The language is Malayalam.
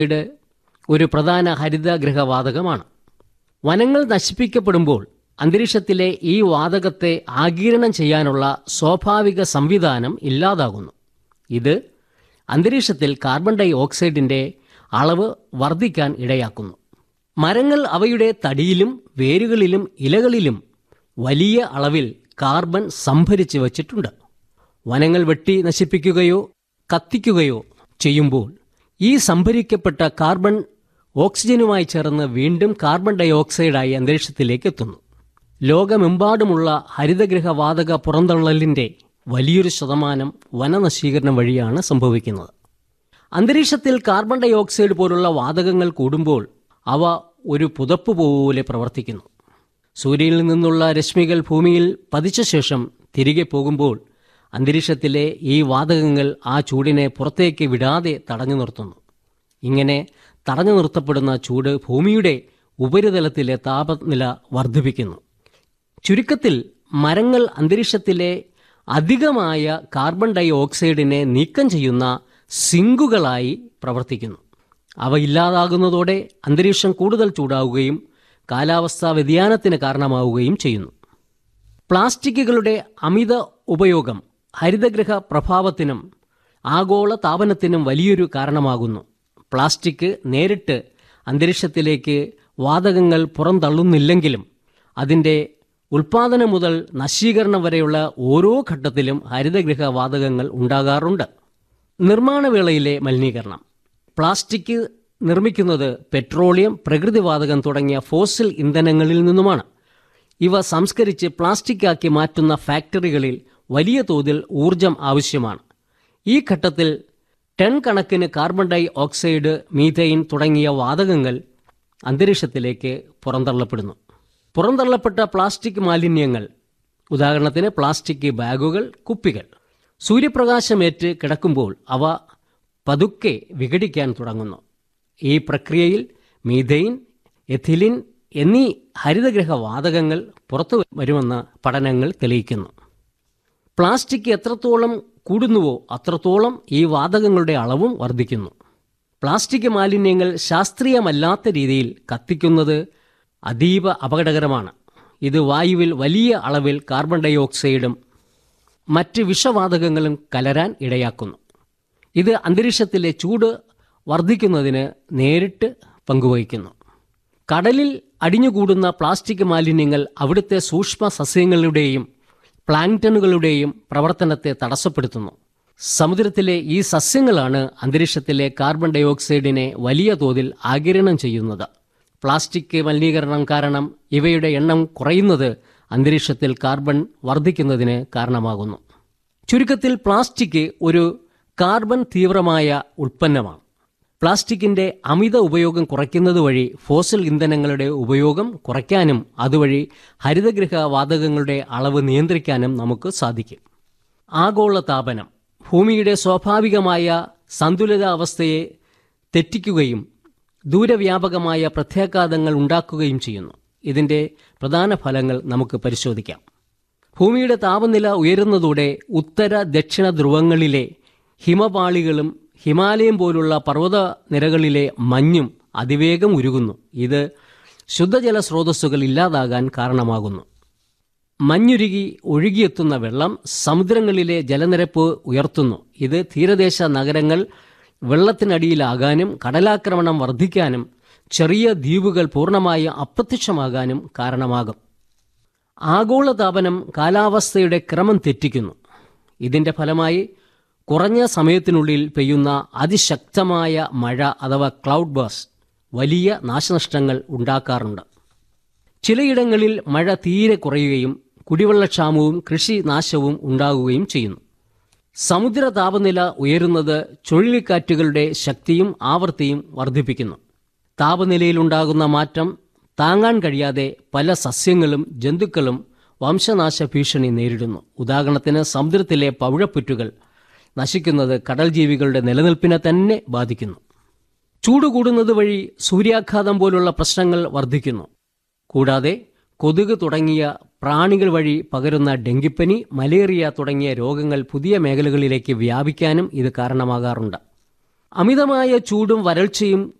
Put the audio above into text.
ഇത് ഒരു പ്രധാന ഹരിതഗൃഹവാതകമാണ് വനങ്ങൾ നശിപ്പിക്കപ്പെടുമ്പോൾ അന്തരീക്ഷത്തിലെ ഈ വാതകത്തെ ആഗിരണം ചെയ്യാനുള്ള സ്വാഭാവിക സംവിധാനം ഇല്ലാതാകുന്നു ഇത് അന്തരീക്ഷത്തിൽ കാർബൺ ഡൈ ഓക്സൈഡിൻ്റെ അളവ് വർദ്ധിക്കാൻ ഇടയാക്കുന്നു മരങ്ങൾ അവയുടെ തടിയിലും വേരുകളിലും ഇലകളിലും വലിയ അളവിൽ കാർബൺ സംഭരിച്ച് വച്ചിട്ടുണ്ട് വനങ്ങൾ വെട്ടി നശിപ്പിക്കുകയോ കത്തിക്കുകയോ ചെയ്യുമ്പോൾ ഈ സംഭരിക്കപ്പെട്ട കാർബൺ ഓക്സിജനുമായി ചേർന്ന് വീണ്ടും കാർബൺ ഡൈ ഓക്സൈഡായി അന്തരീക്ഷത്തിലേക്ക് എത്തുന്നു ലോകമെമ്പാടുമുള്ള ഹരിതഗൃഹവാതക പുറന്തള്ളലിൻ്റെ വലിയൊരു ശതമാനം വനനശീകരണം വഴിയാണ് സംഭവിക്കുന്നത് അന്തരീക്ഷത്തിൽ കാർബൺ ഡൈ ഓക്സൈഡ് പോലുള്ള വാതകങ്ങൾ കൂടുമ്പോൾ അവ ഒരു പുതപ്പ് പോലെ പ്രവർത്തിക്കുന്നു സൂര്യനിൽ നിന്നുള്ള രശ്മികൾ ഭൂമിയിൽ പതിച്ച ശേഷം തിരികെ പോകുമ്പോൾ അന്തരീക്ഷത്തിലെ ഈ വാതകങ്ങൾ ആ ചൂടിനെ പുറത്തേക്ക് വിടാതെ തടഞ്ഞു നിർത്തുന്നു ഇങ്ങനെ തടഞ്ഞു നിർത്തപ്പെടുന്ന ചൂട് ഭൂമിയുടെ ഉപരിതലത്തിലെ താപനില വർദ്ധിപ്പിക്കുന്നു ചുരുക്കത്തിൽ മരങ്ങൾ അന്തരീക്ഷത്തിലെ അധികമായ കാർബൺ ഡൈ ഓക്സൈഡിനെ നീക്കം ചെയ്യുന്ന സിങ്കുകളായി പ്രവർത്തിക്കുന്നു അവ ഇല്ലാതാകുന്നതോടെ അന്തരീക്ഷം കൂടുതൽ ചൂടാവുകയും കാലാവസ്ഥാ വ്യതിയാനത്തിന് കാരണമാവുകയും ചെയ്യുന്നു പ്ലാസ്റ്റിക്കുകളുടെ അമിത ഉപയോഗം ഹരിതഗൃഹ പ്രഭാവത്തിനും ആഗോള താപനത്തിനും വലിയൊരു കാരണമാകുന്നു പ്ലാസ്റ്റിക് നേരിട്ട് അന്തരീക്ഷത്തിലേക്ക് വാതകങ്ങൾ പുറന്തള്ളുന്നില്ലെങ്കിലും അതിൻ്റെ ഉൽപാദനം മുതൽ നശീകരണം വരെയുള്ള ഓരോ ഘട്ടത്തിലും ഹരിതഗൃഹ വാതകങ്ങൾ ഉണ്ടാകാറുണ്ട് നിർമ്മാണവേളയിലെ മലിനീകരണം പ്ലാസ്റ്റിക് നിർമ്മിക്കുന്നത് പെട്രോളിയം പ്രകൃതിവാതകം തുടങ്ങിയ ഫോസിൽ ഇന്ധനങ്ങളിൽ നിന്നുമാണ് ഇവ സംസ്കരിച്ച് പ്ലാസ്റ്റിക്കാക്കി മാറ്റുന്ന ഫാക്ടറികളിൽ വലിയ തോതിൽ ഊർജം ആവശ്യമാണ് ഈ ഘട്ടത്തിൽ ടൺ കണക്കിന് കാർബൺ ഡൈ ഓക്സൈഡ് മീഥൈൻ തുടങ്ങിയ വാതകങ്ങൾ അന്തരീക്ഷത്തിലേക്ക് പുറന്തള്ളപ്പെടുന്നു പുറന്തള്ളപ്പെട്ട പ്ലാസ്റ്റിക് മാലിന്യങ്ങൾ ഉദാഹരണത്തിന് പ്ലാസ്റ്റിക് ബാഗുകൾ കുപ്പികൾ സൂര്യപ്രകാശമേറ്റ് കിടക്കുമ്പോൾ അവ പതുക്കെ വിഘടിക്കാൻ തുടങ്ങുന്നു ഈ പ്രക്രിയയിൽ മീഥൈൻ എഥിലിൻ എന്നീ ഹരിതഗൃഹ വാതകങ്ങൾ പുറത്തു വരുമെന്ന് പഠനങ്ങൾ തെളിയിക്കുന്നു പ്ലാസ്റ്റിക് എത്രത്തോളം കൂടുന്നുവോ അത്രത്തോളം ഈ വാതകങ്ങളുടെ അളവും വർദ്ധിക്കുന്നു പ്ലാസ്റ്റിക് മാലിന്യങ്ങൾ ശാസ്ത്രീയമല്ലാത്ത രീതിയിൽ കത്തിക്കുന്നത് അതീവ അപകടകരമാണ് ഇത് വായുവിൽ വലിയ അളവിൽ കാർബൺ ഡൈ ഓക്സൈഡും മറ്റ് വിഷവാതകങ്ങളും കലരാൻ ഇടയാക്കുന്നു ഇത് അന്തരീക്ഷത്തിലെ ചൂട് വർദ്ധിക്കുന്നതിന് നേരിട്ട് പങ്കുവഹിക്കുന്നു കടലിൽ അടിഞ്ഞുകൂടുന്ന പ്ലാസ്റ്റിക് മാലിന്യങ്ങൾ അവിടുത്തെ സൂക്ഷ്മ സസ്യങ്ങളുടെയും പ്ലാങ്ടണുകളുടെയും പ്രവർത്തനത്തെ തടസ്സപ്പെടുത്തുന്നു സമുദ്രത്തിലെ ഈ സസ്യങ്ങളാണ് അന്തരീക്ഷത്തിലെ കാർബൺ ഡൈ ഓക്സൈഡിനെ വലിയ തോതിൽ ആഗിരണം ചെയ്യുന്നത് പ്ലാസ്റ്റിക് മലിനീകരണം കാരണം ഇവയുടെ എണ്ണം കുറയുന്നത് അന്തരീക്ഷത്തിൽ കാർബൺ വർദ്ധിക്കുന്നതിന് കാരണമാകുന്നു ചുരുക്കത്തിൽ പ്ലാസ്റ്റിക് ഒരു കാർബൺ തീവ്രമായ ഉൽപ്പന്നമാണ് പ്ലാസ്റ്റിക്കിന്റെ അമിത ഉപയോഗം കുറയ്ക്കുന്നത് വഴി ഫോസിൽ ഇന്ധനങ്ങളുടെ ഉപയോഗം കുറയ്ക്കാനും അതുവഴി ഹരിതഗൃഹ വാതകങ്ങളുടെ അളവ് നിയന്ത്രിക്കാനും നമുക്ക് സാധിക്കും ആഗോള താപനം ഭൂമിയുടെ സ്വാഭാവികമായ സന്തുലിതാവസ്ഥയെ തെറ്റിക്കുകയും ദൂരവ്യാപകമായ പ്രത്യാഘാതങ്ങൾ ഉണ്ടാക്കുകയും ചെയ്യുന്നു ഇതിൻ്റെ പ്രധാന ഫലങ്ങൾ നമുക്ക് പരിശോധിക്കാം ഭൂമിയുടെ താപനില ഉയരുന്നതോടെ ഉത്തര ദക്ഷിണ ധ്രുവങ്ങളിലെ ഹിമപാളികളും ഹിമാലയം പോലുള്ള പർവ്വത നിരകളിലെ മഞ്ഞും അതിവേഗം ഉരുകുന്നു ഇത് ശുദ്ധജല സ്രോതസ്സുകൾ ഇല്ലാതാകാൻ കാരണമാകുന്നു മഞ്ഞുരുകി ഒഴുകിയെത്തുന്ന വെള്ളം സമുദ്രങ്ങളിലെ ജലനിരപ്പ് ഉയർത്തുന്നു ഇത് തീരദേശ നഗരങ്ങൾ വെള്ളത്തിനടിയിലാകാനും കടലാക്രമണം വർദ്ധിക്കാനും ചെറിയ ദ്വീപുകൾ പൂർണ്ണമായി അപ്രത്യക്ഷമാകാനും കാരണമാകും ആഗോളതാപനം കാലാവസ്ഥയുടെ ക്രമം തെറ്റിക്കുന്നു ഇതിൻ്റെ ഫലമായി കുറഞ്ഞ സമയത്തിനുള്ളിൽ പെയ്യുന്ന അതിശക്തമായ മഴ അഥവാ ക്ലൗഡ് ബേഴ്സ് വലിയ നാശനഷ്ടങ്ങൾ ഉണ്ടാക്കാറുണ്ട് ചിലയിടങ്ങളിൽ മഴ തീരെ കുറയുകയും കുടിവെള്ളക്ഷാമവും കൃഷി നാശവും ഉണ്ടാകുകയും ചെയ്യുന്നു സമുദ്ര താപനില ഉയരുന്നത് ചുഴലിക്കാറ്റുകളുടെ ശക്തിയും ആവൃത്തിയും വർദ്ധിപ്പിക്കുന്നു താപനിലയിലുണ്ടാകുന്ന മാറ്റം താങ്ങാൻ കഴിയാതെ പല സസ്യങ്ങളും ജന്തുക്കളും വംശനാശ ഭീഷണി നേരിടുന്നു ഉദാഹരണത്തിന് സമുദ്രത്തിലെ പവിഴപ്പുറ്റുകൾ നശിക്കുന്നത് കടൽ ജീവികളുടെ നിലനിൽപ്പിനെ തന്നെ ബാധിക്കുന്നു ചൂട് കൂടുന്നത് വഴി സൂര്യാഘാതം പോലുള്ള പ്രശ്നങ്ങൾ വർദ്ധിക്കുന്നു കൂടാതെ കൊതുക് തുടങ്ങിയ പ്രാണികൾ വഴി പകരുന്ന ഡെങ്കിപ്പനി മലേറിയ തുടങ്ങിയ രോഗങ്ങൾ പുതിയ മേഖലകളിലേക്ക് വ്യാപിക്കാനും ഇത് കാരണമാകാറുണ്ട് അമിതമായ ചൂടും വരൾച്ചയും